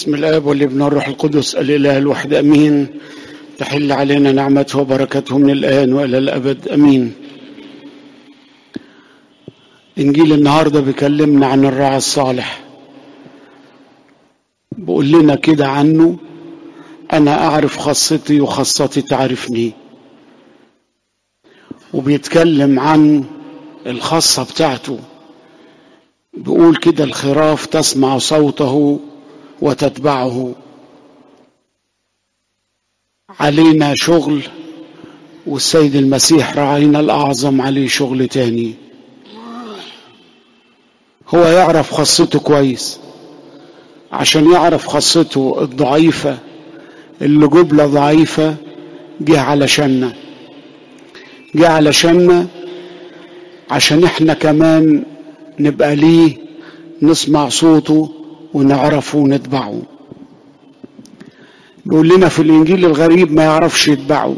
بسم الاب والابن والروح القدس الاله الواحد امين تحل علينا نعمته وبركته من الان والى الابد امين انجيل النهارده بيكلمنا عن الراعي الصالح بيقول لنا كده عنه انا اعرف خاصتي وخاصتي تعرفني وبيتكلم عن الخاصه بتاعته بيقول كده الخراف تسمع صوته وتتبعه علينا شغل والسيد المسيح راعينا الأعظم عليه شغل تاني هو يعرف خاصته كويس عشان يعرف خاصته الضعيفة اللي جبلة ضعيفة جه علشاننا جه علشاننا عشان احنا كمان نبقى ليه نسمع صوته ونعرفه ونتبعه بيقول لنا في الانجيل الغريب ما يعرفش يتبعه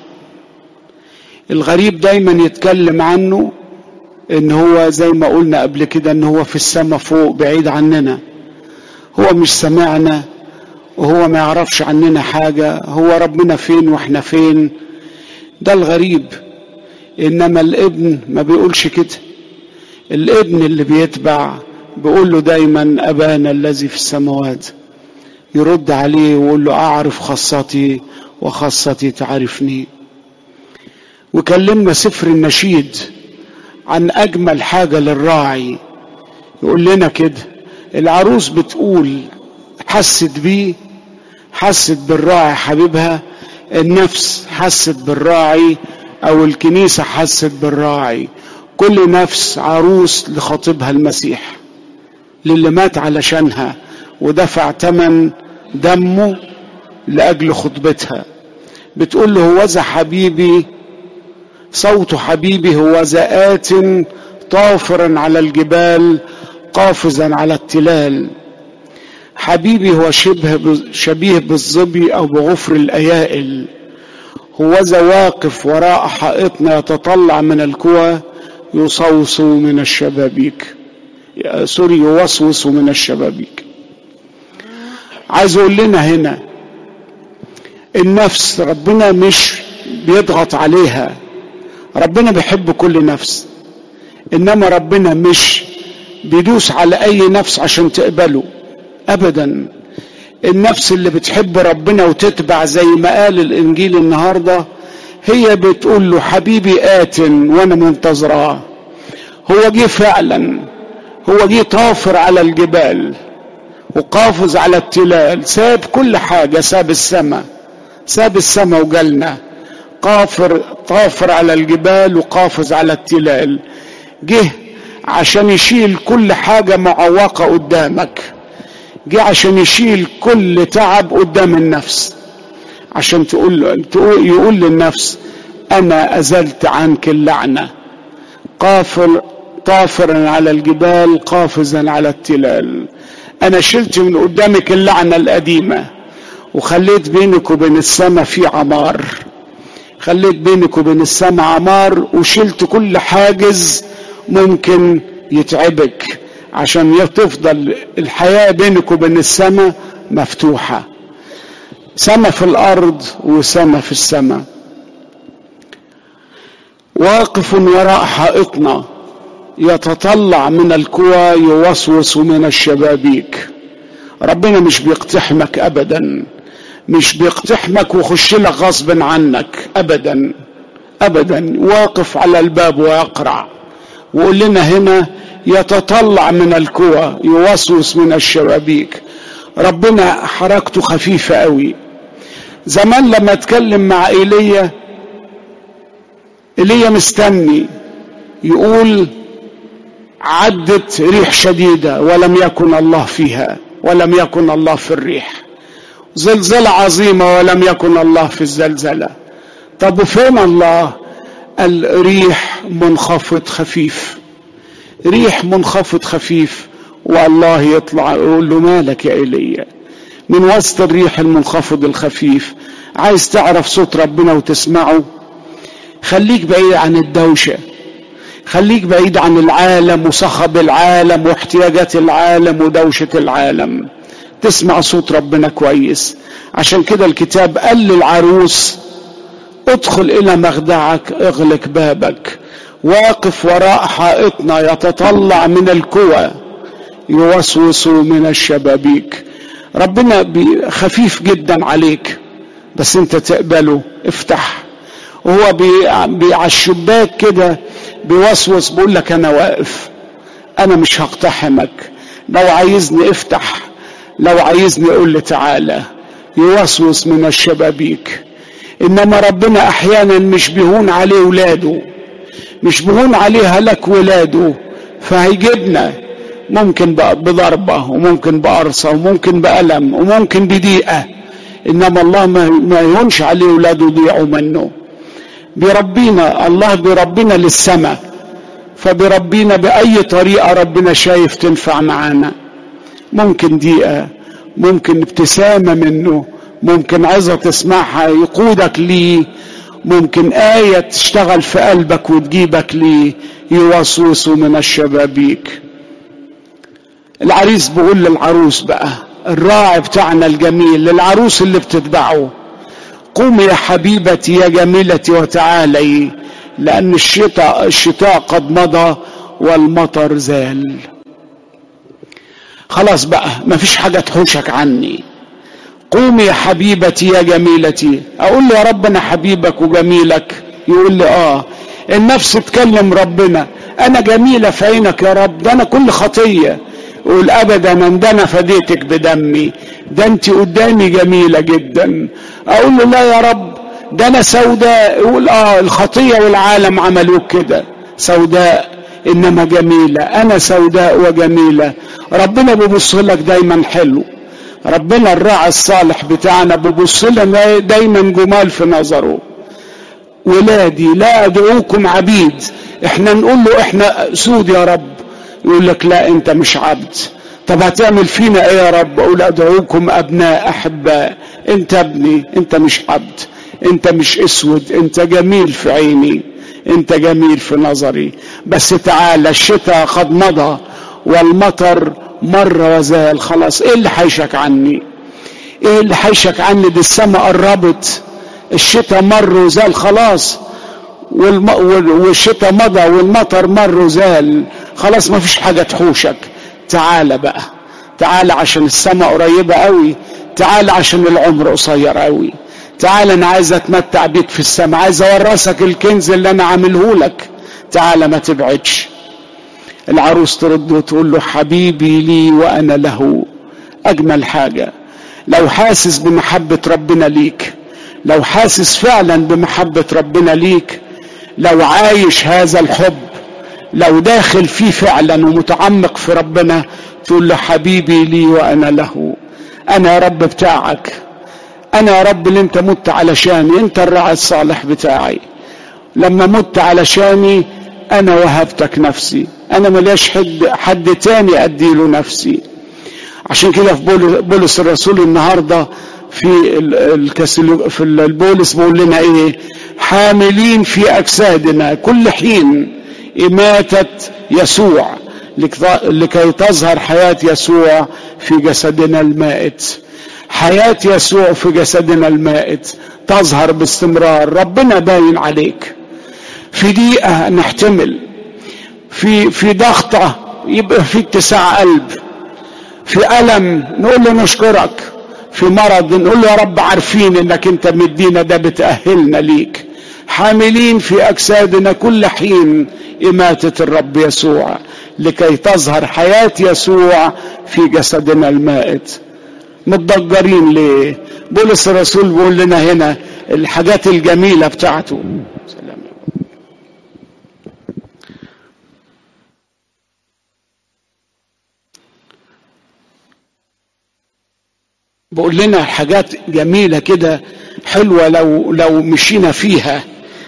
الغريب دايما يتكلم عنه ان هو زي ما قلنا قبل كده ان هو في السماء فوق بعيد عننا هو مش سمعنا وهو ما يعرفش عننا حاجة هو ربنا فين واحنا فين ده الغريب انما الابن ما بيقولش كده الابن اللي بيتبع بيقول له دايما ابانا الذي في السماوات يرد عليه ويقول له اعرف خاصتي وخاصتي تعرفني وكلمنا سفر النشيد عن اجمل حاجه للراعي يقول لنا كده العروس بتقول حست بيه حست بالراعي حبيبها النفس حست بالراعي او الكنيسه حست بالراعي كل نفس عروس لخطيبها المسيح للي مات علشانها ودفع ثمن دمه لاجل خطبتها بتقول له هوذا حبيبي صوت حبيبي هوذا آت طافرا على الجبال قافزا على التلال حبيبي هو شبه شبيه بالظبي او بغفر الايائل هوذا واقف وراء حائطنا يتطلع من الكوى يصوصو من الشبابيك سوري يوسوس من الشبابيك عايز اقول لنا هنا النفس ربنا مش بيضغط عليها ربنا بيحب كل نفس انما ربنا مش بيدوس على اي نفس عشان تقبله ابدا النفس اللي بتحب ربنا وتتبع زي ما قال الانجيل النهارده هي بتقول له حبيبي آت وانا منتظراه هو جه فعلا هو جه طافر على الجبال وقافز على التلال ساب كل حاجه ساب السماء ساب السماء وجالنا قافر طافر على الجبال وقافز على التلال جه عشان يشيل كل حاجه معوقه قدامك جه عشان يشيل كل تعب قدام النفس عشان تقول, تقول يقول للنفس انا ازلت عنك اللعنه قافر طافرا على الجبال قافزا على التلال انا شلت من قدامك اللعنه القديمه وخليت بينك وبين السماء في عمار خليت بينك وبين السماء عمار وشلت كل حاجز ممكن يتعبك عشان تفضل الحياه بينك وبين السماء مفتوحه سما في الارض وسما في السماء واقف وراء حائطنا يتطلع من الكوى يوسوس من الشبابيك ربنا مش بيقتحمك ابدا مش بيقتحمك ويخش لك غصب عنك ابدا ابدا واقف على الباب ويقرع وقول لنا هنا يتطلع من الكوى يوسوس من الشبابيك ربنا حركته خفيفة قوي زمان لما اتكلم مع ايليا ايليا مستني يقول عدت ريح شديدة ولم يكن الله فيها ولم يكن الله في الريح زلزلة عظيمة ولم يكن الله في الزلزلة طب وفين الله الريح منخفض خفيف ريح منخفض خفيف والله يطلع يقول له مالك يا ايليا من وسط الريح المنخفض الخفيف عايز تعرف صوت ربنا وتسمعه خليك بعيد عن الدوشه خليك بعيد عن العالم وصخب العالم واحتياجات العالم ودوشه العالم تسمع صوت ربنا كويس عشان كده الكتاب قال للعروس ادخل الى مخدعك اغلق بابك واقف وراء حائطنا يتطلع من الكوى يوسوس من الشبابيك ربنا خفيف جدا عليك بس انت تقبله افتح وهو بي بي على الشباك كده بيوسوس بيقول لك انا واقف انا مش هقتحمك لو عايزني افتح لو عايزني قول لي تعالى يوسوس من الشبابيك انما ربنا احيانا مش بيهون عليه ولاده مش بيهون عليه هلك ولاده فهيجيبنا ممكن بضربة وممكن بقرصة وممكن بألم وممكن بضيقة إنما الله ما يهونش عليه ولاده يضيعوا منه بيربينا الله بيربينا للسماء فبيربينا بأي طريقة ربنا شايف تنفع معانا ممكن دقيقة ممكن ابتسامة منه ممكن عظة تسمعها يقودك ليه ممكن آية تشتغل في قلبك وتجيبك ليه يوسوس من الشبابيك العريس بيقول للعروس بقى الراعي بتاعنا الجميل للعروس اللي بتتبعه قومي يا حبيبتي يا جميلتي وتعالي لأن الشتاء الشتاء قد مضى والمطر زال خلاص بقى مفيش حاجة تحوشك عني قومي يا حبيبتي يا جميلتي اقول له يا رب انا حبيبك وجميلك يقول لي اه النفس تكلم ربنا انا جميله في عينك يا رب ده انا كل خطيه يقول ابدا ان ده انا فديتك بدمي ده انت قدامي جميله جدا اقول له لا يا رب ده انا سوداء يقول اه الخطيه والعالم عملوك كده سوداء انما جميله انا سوداء وجميله ربنا بيبص لك دايما حلو ربنا الراعي الصالح بتاعنا بيبص لنا دايما جمال في نظره ولادي لا ادعوكم عبيد احنا نقول له احنا سود يا رب يقول لك لا انت مش عبد طب هتعمل فينا ايه يا رب اقول ادعوكم ابناء احباء انت ابني انت مش عبد انت مش اسود انت جميل في عيني انت جميل في نظري بس تعالى الشتاء قد مضى والمطر مر وزال خلاص ايه اللي حيشك عني ايه اللي حيشك عني دي السماء قربت الشتاء مر وزال خلاص والم... والشتاء مضى والمطر مر وزال خلاص ما فيش حاجة تحوشك تعالى بقى تعالى عشان السماء قريبة قوي تعالى عشان العمر قصير قوي تعالى انا عايز اتمتع بيك في السماء عايز اورثك الكنز اللي انا عامله لك تعالى ما تبعدش العروس ترد وتقول له حبيبي لي وانا له اجمل حاجه لو حاسس بمحبه ربنا ليك لو حاسس فعلا بمحبه ربنا ليك لو عايش هذا الحب لو داخل فيه فعلا ومتعمق في ربنا تقول له حبيبي لي وانا له انا يا رب بتاعك انا يا رب اللي انت مت علشاني انت الراعي الصالح بتاعي لما مت علشاني انا وهبتك نفسي انا ملياش حد حد تاني اديله نفسي عشان كده في بولس الرسول النهارده في الكسل في البولس بيقول لنا ايه حاملين في اجسادنا كل حين اماته يسوع لكي تظهر حياه يسوع في جسدنا المائت حياه يسوع في جسدنا المائت تظهر باستمرار ربنا باين عليك في دقيقه نحتمل في في ضغطه يبقى في اتساع قلب في الم نقول له نشكرك في مرض نقول له يا رب عارفين انك انت مدينا ده بتاهلنا ليك حاملين في اجسادنا كل حين اماته الرب يسوع لكي تظهر حياه يسوع في جسدنا المائت متضجرين ليه بولس الرسول بيقول لنا هنا الحاجات الجميله بتاعته سلام بقول لنا حاجات جميله كده حلوه لو لو مشينا فيها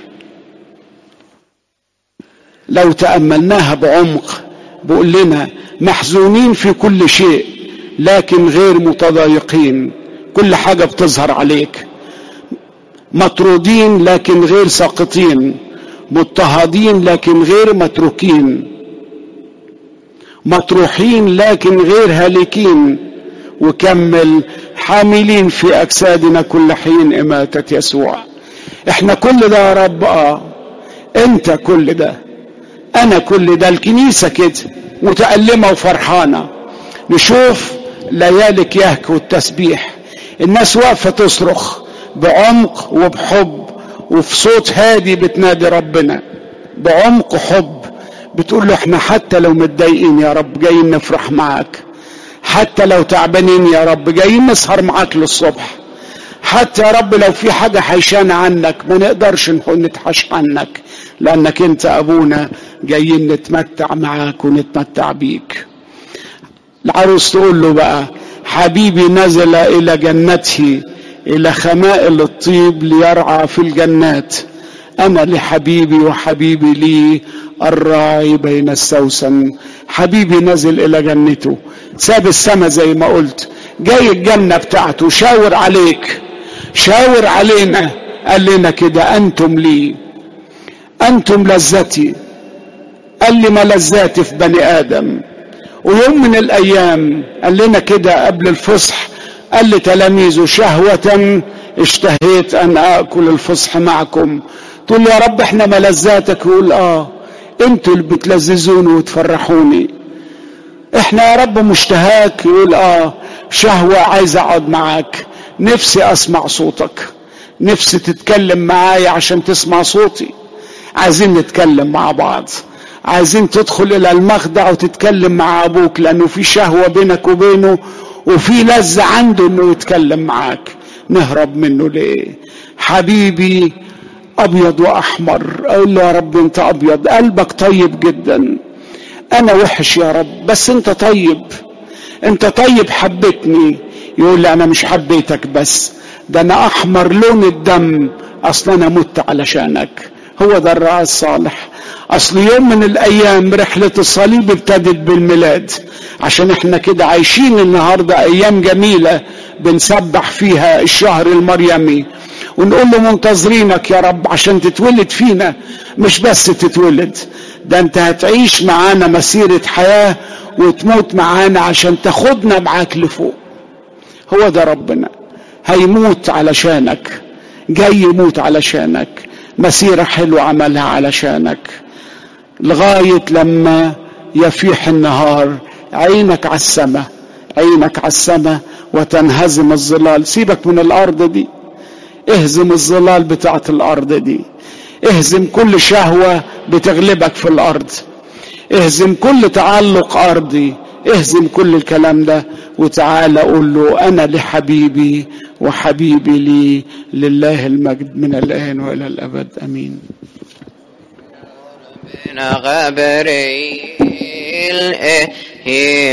لو تاملناها بعمق بقول لنا محزونين في كل شيء لكن غير متضايقين كل حاجه بتظهر عليك مطرودين لكن غير ساقطين مضطهدين لكن غير متروكين مطروحين لكن غير هالكين وكمل حاملين في اجسادنا كل حين اماتة يسوع احنا كل ده يا رب اه انت كل ده انا كل ده الكنيسة كده متألمة وفرحانة نشوف ليالك يهك والتسبيح الناس واقفة تصرخ بعمق وبحب وفي صوت هادي بتنادي ربنا بعمق حب بتقول له احنا حتى لو متضايقين يا رب جايين نفرح معاك حتى لو تعبانين يا رب جايين نسهر معاك للصبح حتى يا رب لو في حاجة حيشانة عنك ما نقدرش نتحش عنك لأنك أنت أبونا جايين نتمتع معاك ونتمتع بيك العروس تقول له بقى حبيبي نزل إلى جنته إلى خمائل الطيب ليرعى في الجنات أنا لحبيبي وحبيبي لي الراعي بين السوسن حبيبي نزل إلى جنته ساب السما زي ما قلت جاي الجنة بتاعته شاور عليك شاور علينا قال لنا كده أنتم لي أنتم لذتي قال لي ما لذاتي في بني آدم ويوم من الأيام قال لنا كده قبل الفصح قال لتلاميذه شهوة اشتهيت أن آكل الفصح معكم تقول يا رب احنا ملذاتك يقول اه انتوا اللي بتلذذوني وتفرحوني احنا يا رب مشتهاك يقول اه شهوة عايز اقعد معاك نفسي اسمع صوتك نفسي تتكلم معايا عشان تسمع صوتي عايزين نتكلم مع بعض عايزين تدخل الى المخدع وتتكلم مع ابوك لانه في شهوة بينك وبينه وفي لذة عنده انه يتكلم معاك نهرب منه ليه حبيبي ابيض واحمر اقول له يا رب انت ابيض قلبك طيب جدا انا وحش يا رب بس انت طيب انت طيب حبيتني يقول لي انا مش حبيتك بس ده انا احمر لون الدم اصل انا مت علشانك هو ده الرعاة الصالح اصل يوم من الايام رحلة الصليب ابتدت بالميلاد عشان احنا كده عايشين النهاردة ايام جميلة بنسبح فيها الشهر المريمي ونقول له منتظرينك يا رب عشان تتولد فينا مش بس تتولد ده انت هتعيش معانا مسيرة حياة وتموت معانا عشان تاخدنا معاك لفوق هو ده ربنا هيموت علشانك جاي يموت علشانك مسيرة حلوة عملها علشانك لغاية لما يفيح النهار عينك على السماء عينك على السماء وتنهزم الظلال سيبك من الأرض دي اهزم الظلال بتاعت الأرض دي اهزم كل شهوة بتغلبك في الأرض اهزم كل تعلق أرضي اهزم كل الكلام ده وتعالى قول له أنا لحبيبي وحبيبي لي لله المجد من الآن وإلى الأبد أمين غبريل